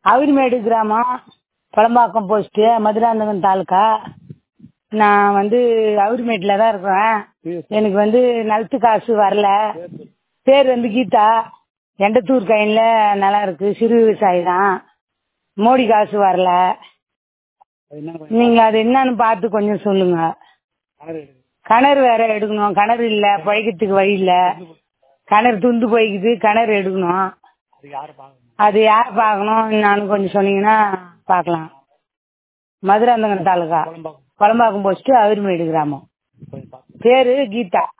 அவிர்மேடு கிராமம் குளம்பாக்கம் போஸ்ட்டு மதுராந்தகம் தாலுக்கா நான் வந்து அவிர்மேட்டில் தான் இருக்கிறேன் எனக்கு வந்து நிலத்து காசு வரல பேர் வந்து கீதா எண்டத்தூர் கைனில் நிலம் இருக்குது சிறு விவசாயி தான் மோடி காசு வரல நீங்கள் அது என்னன்னு பார்த்து கொஞ்சம் சொல்லுங்கள் கிணறு வேற எடுக்கணும் கிணறு இல்லை பிழைக்கிறதுக்கு வழி இல்லை கிணறு துண்டு போய்க்குது கிணறு எடுக்கணும் அது யார் பார்க்கணும் என்னன்னு கொஞ்சம் சொன்னீங்கன்னா பார்க்கலாம் மதுராந்தகம் தாலுக்கா குளம்பாக்கம் போஸ்ட்டு அவிர்மேடு கிராமம் பேரு கீதா